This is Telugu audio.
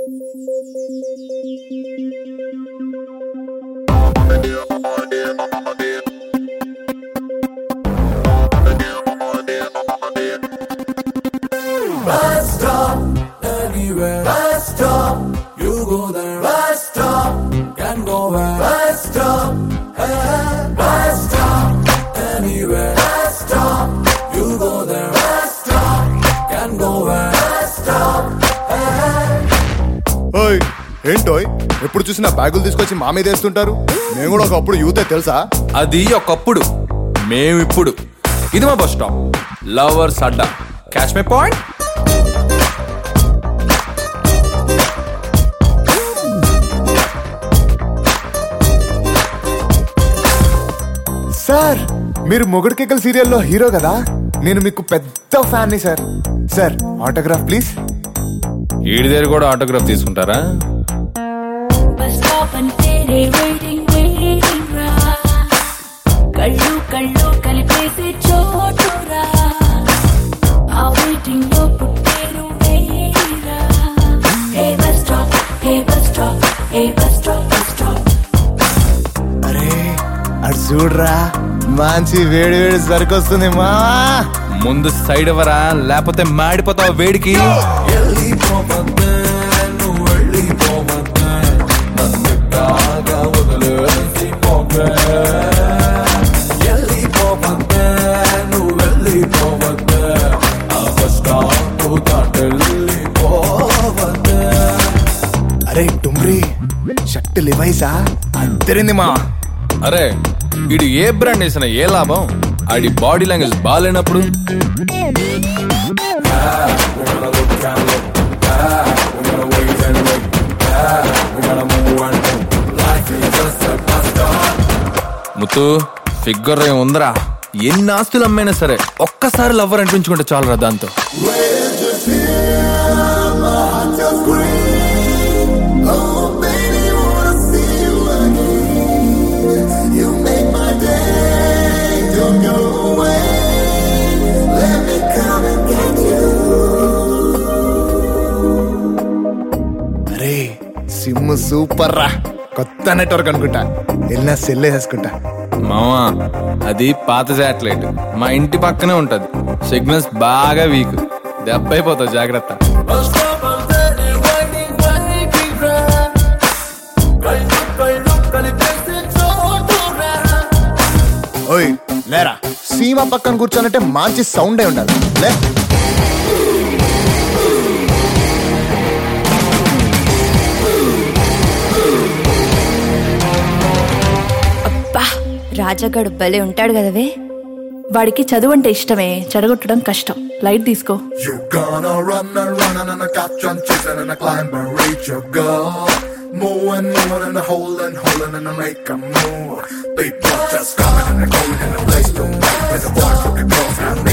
Bus stop, anywhere. Bus stop, you go there. Bus stop, can go where. Bus stop, eh. Bus stop, anywhere. Bus stop, you go there. Bus stop, can go where. Bus stop, ఓయ్ ఏంటోయ్ ఎప్పుడు చూసినా బ్యాగులు తీసుకొచ్చి మా మీద వేస్తుంటారు మేము కూడా ఒకప్పుడు యూతే తెలుసా అది ఒకప్పుడు మేమిప్పుడు ఇది మా బస్ స్టాప్ లవర్స్ అడ్డా క్యాష్ మే పాయింట్ సార్ మీరు మొగుడు సీరియల్లో హీరో కదా నేను మీకు పెద్ద ఫ్యాన్ని సార్ సార్ ఆటోగ్రాఫ్ ప్లీజ్ ఈడి దగ్గర కూడా ఆటోగ్రాఫ్ తీసుకుంటారా బస్ స్టాప్ అంటేనే వెయిటింగ్ వెయిటింగ్ రా కళ్ళు కళ్ళు కలిపేసే చోటురా ఆ వెయిటింగ్ లో పుట్టేను వేరా ఏ బస్ స్టాప్ ఏ బస్ స్టాప్ ఏ బస్ స్టాప్ బస్ స్టాప్ అరే అటు చూడరా మంచి వేడి వేడి సరికొస్తుంది మా ముందు సైడ్ ఎవరా లేకపోతే మాడిపోతావు వేడికి వెళ్ళిపోవద్దే, నువ్వు వెళ్ళిపోవద్దే. నన్ను కాగా వదిలేసి పోకే. వెళ్ళిపోవద్దే, నువ్వు వెళ్ళిపోవద్దే. ఆ బస్ స్టాప్ దాటెళ్ళిపోవద్దే. అరే డుమ్రి షర్ట్ లివైసా అద్దరింది మా అరే ఈడు ఏ బ్రాండ్ వేసిన ఏ లాభం ఆడి బాడీ లాంగ్వేజ్ బాగాలేనప్పుడు ముత్తు ఫిగర్ ఏం ఉందరా ఎన్ని ఆస్తులు అమ్మైనా సరే ఒక్కసారి లవ్వర్ అనిపించుకుంటే చాలరా దాంతో అరే సిమ్ సూపర్ రా కొత్త నెట్వర్క్ అనుకుంటా వెళ్ళినా సెల్ వేసేసుకుంటా మామా అది పాత శాటిలైట్ మా ఇంటి పక్కనే ఉంటది సిగ్నల్స్ బాగా వీక్ దెబ్బ అయిపోతావు జాగ్రత్త బస్ స్టాప్ అంటేనే waiting, waiting రా. కళ్ళు కళ్ళు కలిపేసే చోటురా. ఓయ్ లేరా సీమ పక్కన కూర్చోనంటే మంచి సౌండ్ అయి ఉండాలి లే అబ్బా రాజాగాడు భలే ఉంటాడు కదవే వాడికి చదువు అంటే ఇష్టమే చెడగొట్టడం కష్టం లైట్ తీసుకో You gonna run and run and I catch and chasing and I climb and reach your goal. Moving, moving and holding, holding and I make a move. People just coming and going and a place to be. With the boys looking close and me